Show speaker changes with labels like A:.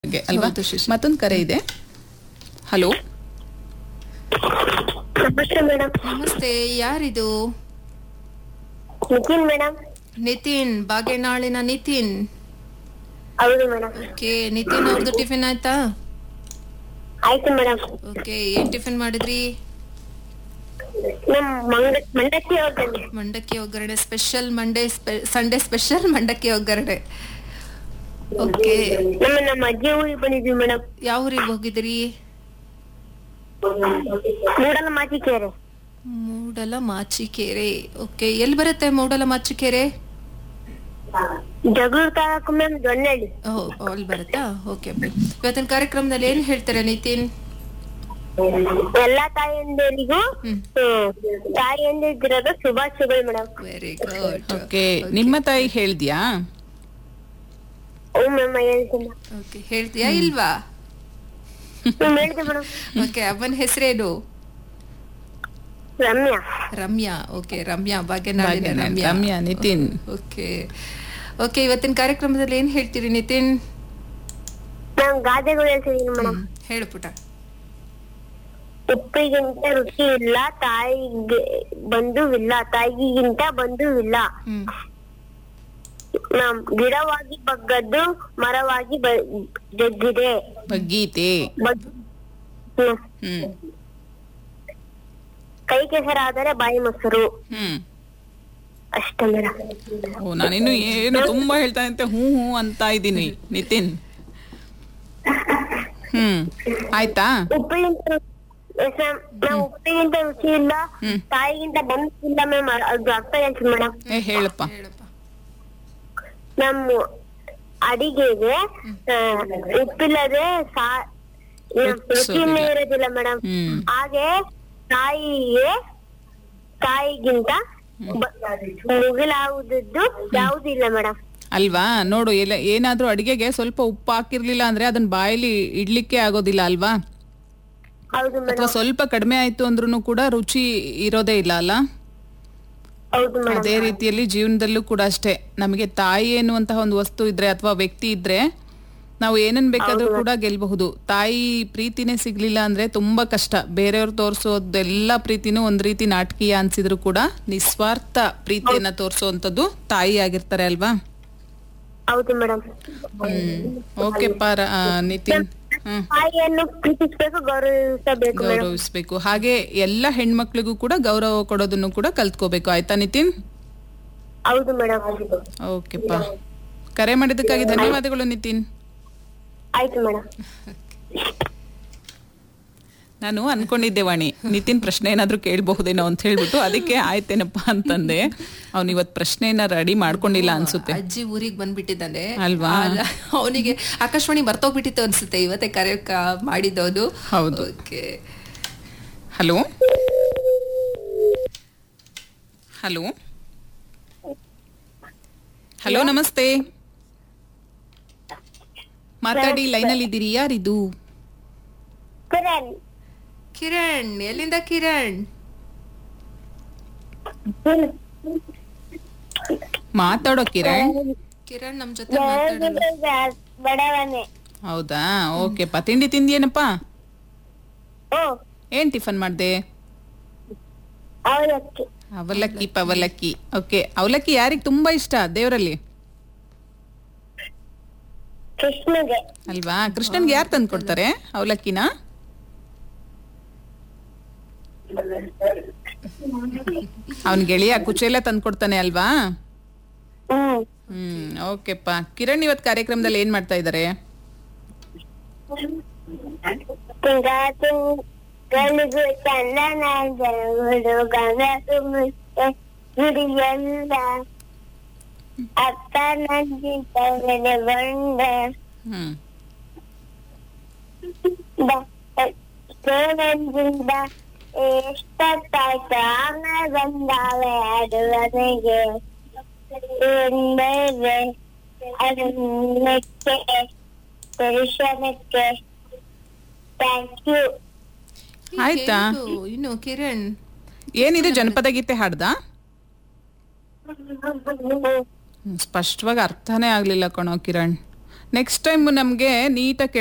A: ಬಗ್ಗೆ ಅಲ್ವಾ
B: ಹೌದು, ಶಿಶಿ.
A: ಮತ್ತೊಂದು ಕರೆ ಇದೆ ಹಲೋ
C: ನಮಸ್ತೆ ಮೇಡಮ್
B: ನಮಸ್ತೆ ಯಾರಿದು
C: ನಿತಿನ್ ಮೇಡಮ್
B: ನಿತಿನ್ ಬಾಗೇನಾಳಿನ ನಿತಿನ್
C: ಹೌದು ಮೇಡಮ್
B: ಓಕೆ ನಿತಿನ್ ಅವ್ರದ್ದು ಟಿಫಿನ್ ಆಯ್ತಾ
C: ಆಯ್ತು ಮೇಡಮ್
B: ಓಕೆ ಏನ್ ಟಿಫಿನ್ ಮಾಡಿದ್ರಿ
C: ನಮ್ ಮಂಡ ಮಂಡಕ್ಕಿ ಹೋಗ್ತೇನೆ
B: ಮಂಡಕ್ಕಿ ಒಗ್ಗರಣೆ ಸ್ಪೆಷಲ್ ಮಂಡೇ ಸಂಡೇ ಸ್ಪೆಷಲ್ ಮಂಡಕ್ಕಿ ಒಗ್ಗರಣೆ ಓಕೆ
C: ನಮ್ಮ ನಮ್ಮ ಅಜ್ಜಿ ಊರಿಗೆ ಬಂದಿದ್ವಿ ಮೇಡಮ್
B: ಯಾವ ಊರಿಗೆ ಹೋಗಿದ್ರಿ
C: ಮೂಡಲ ಮಾಚಿಕೇರೆ
B: ಮೂಡಲ ಮಾಚಿಕೆರೆ ಓಕೆ ಎಲ್ಲಿ ಬರುತ್ತೆ ಮೂಡಲ ಮಾಚಿಕೆರೆ
C: ಜಗಳೂರು ತಾಲೂಕು ಮ್ಯಾಮ್ ದೊಣ್ಣಳ್ಳಿ
B: ಓ ಅಲ್ಲಿ ಬರುತ್ತಾ ಓಕೆ ಇವತ್ತಿನ ಕಾರ್ಯಕ್ರಮದಲ್ಲಿ ಏನ್ ಹೇಳ್ತಾರೆ ನಿತಿನ್
C: ಎಲ್ಲಾ ತಾಯಿಯಂದಿರಿಗೂ
B: ಹ್ಮ್.
C: ತಾಯಿಯಂದಿರೋದು ಶುಭಾಶಯಗಳು ಮೇಡಮ್
B: ವೆರಿ ಗುಡ್
A: ಓಕೆ ನಿಮ್ಮ ತಾಯಿ ಹೇಳ್ದ್ಯಾ
C: ಹ್ಞೂ ಮ್ಯಾಮ್ ಹೇಳ್ತೀನಿ
B: ಓಕೆ ಹೇಳ್ತೀಯಾ ಇಲ್ವಾ
C: ಹ್ಮ್ ಹೇಳಿದೆ ಮೇಡಮ್
B: ಓಕೆ ಅಮ್ಮನ ಹೆಸರೇನು
C: ರಮ್ಯಾ
B: ರಮ್ಯಾ ಓಕೆ ರಮ್ಯಾ ಭಾಗ್ಯನಾಳಿನ
A: ಭಾಗ್ಯನಾಳ್,
B: ರಮ್ಯಾ
A: ರಮ್ಯಾ, ನಿತಿನ್.
B: ಓಕೆ ಓಕೆ ಇವತ್ತಿನ ಕಾರ್ಯಕ್ರಮದಲ್ಲಿ ಏನ್ ಹೇಳ್ತೀರಿ ನಿತಿನ್
C: ನಾನ್ ಗಾದೆಗಳು ಹೇಳ್ತಿದೀನಿ ಮೇಡಮ್
B: ಹ್ಮ್, ಹೇಳು ಪುಟ
C: ಉಪ್ಪಿಗಿಂತ ರುಚಿ ಇಲ್ಲ ತಾಯಿಗೆ ಬಂಧುವಿಲ್ಲ ತಾಯಿಗಿಂತ ಬಂಧುವಿಲ್ಲ
B: ಹ್ಮ್
C: ನಮ್ ಗಿಡವಾಗಿ ಬಗ್ಗದ್ದು ಮರವಾಗಿ ಬ- ಜಗ್ಗಿದೆ
A: ಗೀತೆ
C: ಬಗ್- ಹ್ಮ್.
A: ಹ್ಮ್
C: ಕೈ ಕೆಸರಾದರೆ ಬಾಯಿ ಮೊಸರು
A: ಹ್ಮ್
C: ಅಷ್ಟೇ ಮೇಡಮ್
A: ಓ ನಾನಿನ್ನು ಏನು ತುಂಬಾ ಹೇಳ್ತಾ ಅಂತ ಹ್ಞೂ ಹ್ಞೂ ಅಂತ ಇದ್ದೀನಿ ನಿತಿನ್ ಹ್ಮ್ ಆಯ್ತಾ
C: ಉಪ್ಪಿಗಿಂತ ರು- ಎಸ್ ಮ್ಯಾಮ್ ನಾವು ಉಪ್ಪಿಗಿಂತ ರುಚಿ ಇಲ್ಲ
A: ಹ್ಮ್.
C: ತಾಯಿಗಿಂತ ಬಂಧು ಇಲ್ಲ ಮ್ಯಾಮ್ ಅದು ಅರ್ಥ ಹೇಳ್ತೀನಿ ಮೇಡಮ್
A: ಏ ಹೇಳಪ್ಪ
B: ಹೇಳಪ್ಪ
C: ನಮ್ಮ ಅಡಿಗೆಗೆ ಆ, ಉಪ್ಪಿಲ್ಲದೆ ಸಾ ನಮ್ ರುಚಿಯನ್ನೇ ಇರೋದಿಲ್ಲ ಮೇಡಮ್
A: ಹ್ಮ್
C: ಹಾಗೆ ತಾಯಿಗೆ ತಾಯಿಗಿಂತ ಬ- ಮುಗಿಲಾಗುವುದು ಯಾವುದಿಲ್ಲ ಮೇಡಮ್
A: ಅಲ್ವಾ ನೋಡು ಎಲ್ಲ ಏನಾದ್ರೂ ಅಡಿಗೆಗೆ ಸ್ವಲ್ಪ ಉಪ್ಪು ಹಾಕಿರ್ಲಿಲ್ಲ ಅಂದ್ರೆ ಅದನ್ನ ಬಾಯಲ್ಲಿ ಇಡ್ಲಿಕ್ಕೆ ಆಗೋದಿಲ್ಲ ಅಲ್ವಾ
C: ಹೌದು
A: ಅಥವಾ
C: ಮೇಡಮ್
A: ಸ್ವಲ್ಪ ಕಡಿಮೆ ಆಯ್ತು ಅಂದ್ರೂ ಕೂಡ ರುಚಿ ಇರೋದೇ ಇಲ್ಲ ಅಲ್ಲ
C: ಹೌದು ಮೇಡಮ್
A: ಅದೇ ರೀತಿಯಲ್ಲಿ ಜೀವನದಲ್ಲೂ ಕೂಡ ಅಷ್ಟೇ ನಮಗೆ ತಾಯಿ ಎನ್ನುವಂತಹ ಒಂದು ವಸ್ತು ಇದ್ರೆ ಅಥವಾ ವ್ಯಕ್ತಿ ಇದ್ರೆ ನಾವು ಏನನ್ ಬೇಕಾದ್ರೂ ಕೂಡ ಗೆಲ್ಬಹುದು ತಾಯಿ ಪ್ರೀತಿನೇ ಸಿಗ್ಲಿಲ್ಲ ಅಂದ್ರೆ ತುಂಬಾ ಕಷ್ಟ ಬೇರೆಯವ್ರು ತೋರಿಸೋದೆಲ್ಲ ಪ್ರೀತಿನೂ ಒಂದ್ ರೀತಿ ನಾಟಕೀಯ ಅನ್ಸಿದ್ರು ಕೂಡ ನಿಸ್ವಾರ್ಥ ಪ್ರೀತಿಯನ್ನ ತೋರಿಸುವಂತದ್ದು ತಾಯಿ ಆಗಿರ್ತಾರೆ ಅಲ್ವಾ
C: ಹೌದು ಮೇಡಮ್
A: ಹ್ಮ್ ಓಕೆ ಪಾರ ನಿತಿನ್ ಹ್ಮ್
C: ತಾಯಿಯನ್ನು ಪ್ರೀತಿಸ್ಬೇಕು ಗೌರವಿಸಬೇಕು ಮೇಡಮ್
A: ಗೌರವಿಸ್ಬೇಕು ಹಾಗೆ ಎಲ್ಲ ಹೆಣ್ಮಕ್ಳಿಗೂ ಕೂಡ ಗೌರವ ಕೊಡೋದನ್ನು ಕೂಡ ಕಲ್ತ್ಕೋಬೇಕು ಆಯ್ತಾ ನಿತಿನ್
C: ಹೌದು ಮೇಡಮ್
A: ಓಕೆಪ್ಪ ಕರೆ ಮಾಡಿದ್ದಕ್ಕಾಗಿ ಧನ್ಯವಾದಗಳು ನಿತಿನ್
C: ಆಯ್ತು ಮೇಡಮ್
A: ನಾನು ಅನ್ಕೊಂಡಿದ್ದೆ ವಾಣಿ ನಿತಿನ್ ಪ್ರಶ್ನೆ ಏನಾದ್ರೂ ಕೇಳಬಹುದೇನೋ ಅಂತ ಹೇಳ್ಬಿಟ್ಟು ಅದಕ್ಕೆ ಆಯ್ತೇನಪ್ಪ ಅಂತಂದೆ ಅವ್ನು ಇವತ್ ಪ್ರಶ್ನೆಯನ್ನ ರೆಡಿ ಮಾಡ್ಕೊಂಡಿಲ್ಲ ಅನ್ಸುತ್ತೆ
B: ಅಜ್ಜಿ ಊರಿಗೆ ಬಂದ್ಬಿಟ್ಟಿದ್ದಾನೆ
A: ಅಲ್ವಾ?
B: ಅವನಿಗೆ ಆಕಾಶವಾಣಿ ಮರ್ತೋಗ್ಬಿಟ್ಟಿತ್ತು ಅನ್ಸುತ್ತೆ ಇವತ್ತೇ ಕರೆ ಕ- ಮಾಡಿದ್ದವನು
A: ಹೌದು.
B: ಓಕೆ
A: ಹಲೋ ಹಲೋ ಹಲೋ ನಮಸ್ತೆ ಮಾತಾಡಿ ಲೈನಲ್ಲಿ ಇದ್ದೀರಿ ಯಾರಿದು
C: ಕಿರಣ್
B: ಕಿರಣ್ ಎಲ್ಲಿಂದ ಕಿರಣ್
A: ಮಾತಾಡೋ ಕಿರಣ್
B: ಕಿರಣ್ ನಮ್ ಜೊತೆ ಮಾತಾಡಲ್ಲ
C: ಬಡವನೆ
A: ಹೌದಾ ಓಕೆಪ್ಪ ತಿಂಡಿ ತಿಂದಿಯೇನಪ್ಪ
C: ಓ
A: ಏನ್ ಟಿಫನ್ ಮಾಡ್ದೆ
C: ಅವಲಕ್ಕಿ
A: ಅವಲಕ್ಕಿ ಪವಲಕ್ಕಿ ಓಕೆ ಅವಲಕ್ಕಿ ಯಾರಿಗ್ ತುಂಬಾ ಇಷ್ಟ ದೇವರಲ್ಲಿ
C: ಕೃಷ್ಣಗೆ
A: ಅಲ್ವಾ ಕೃಷ್ಣನ್ಗೆ ಯಾರು ತಂದ್ಕೊಡ್ತಾರೆ ಅವಲಕ್ಕಿನ ಅವನ್ ಗೆಳೆಯ ಕುಚೆಲ್ಲ ತಂದ್ಕೊಡ್ತಾನೆ ಅಲ್ವಾ
C: ಹ್ಮ್
A: ಹ್ಮ್ ಓಕೆಪ್ಪ ಕಿರಣ್ ಇವತ್ ಕಾರ್ಯಕ್ರಮದಲ್ಲಿ ಏನ್ ಮಾಡ್ತಾ ಇದಾರೆ
C: ತಿಂಗಾತು ಗಣಿಗು ಚಂದನ ಜನಗಳು ಗಂಗು ಮುತ್ತೆ ನುಡಿಯಲ್ಲ ಅಪ್ಪ ನಂಜಿತ ಬಂದ
A: ಹ್ಮ್
C: ಸೇವೆಯಿಂದ ಎಷ್ಟಾಯ್ತು ಆಮೇಲೆ ಬಂದಾವೆ ಅಡುವನೆಗೆ ಎಂದರೆ ಅದನ್ನಕ್ಕೆ ದರ್ಶನಕ್ಕೆ ಥ್ಯಾಂಕ್ ಯು
A: ಆಯ್ತಾ?
B: ಹೇಳು, ಇನ್ನು ಕಿರಣ್
A: ಏನಿದು ಜನಪದ ಗೀತೆ ಹಾಡ್ದ ಹ್ಮ್, ಸ್ಪಷ್ಟವಾಗಿ ಅರ್ಥನೇ ಆಗ್ಲಿಲ್ಲ ಕಣೋ ಕಿರಣ್ ನೆಕ್ಸ್ಟ್ ಟೈಮ್ ನಮ್ಗೆ ನೀಟಾಗಿ